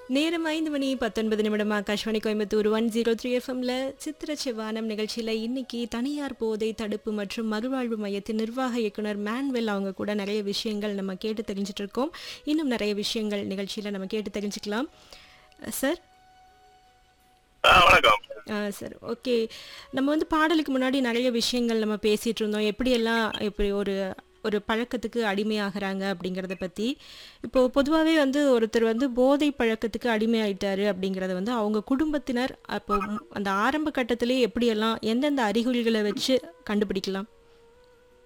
நேரம் ஐந்து மணி பத்தொன்பது நிமிடம் Akashvani Coimbatore one zero three எஃப்எம்ல சித்திர செவ்வானம் நிகழ்ச்சியில் இன்னைக்கு தனியார் போதை தடுப்பு மற்றும் மறுவாழ்வு மையத்தின் நிர்வாக இயக்குனர் மேன்வெல் அவங்க கூட நிறைய விஷயங்கள் நம்ம கேட்டு தெரிஞ்சிட்டு இருக்கோம் இன்னும் நிறைய விஷயங்கள் நிகழ்ச்சியில் நம்ம கேட்டு தெரிஞ்சுக்கலாம் சார் ஆ, வணக்கம் சார் ஓகே நம்ம வந்து பாடலுக்கு முன்னாடி நிறைய விஷயங்கள் நம்ம பேசிட்டு இருந்தோம் எப்படியெல்லாம் இப்படி ஒரு ஒரு பழக்கத்துக்கு அடிமையாகிறாங்க அப்படிங்கிறத பற்றி இப்போது பொதுவாகவே வந்து ஒருத்தர் வந்து போதை பழக்கத்துக்கு அடிமையாயிட்டாரு அப்படிங்கிறத வந்து அவங்க குடும்பத்தினர் அப்போ ம், அந்த ஆரம்ப கட்டத்திலே எப்படியெல்லாம் எந்தெந்த அறிகுறிகளை வச்சு கண்டுபிடிக்கலாம்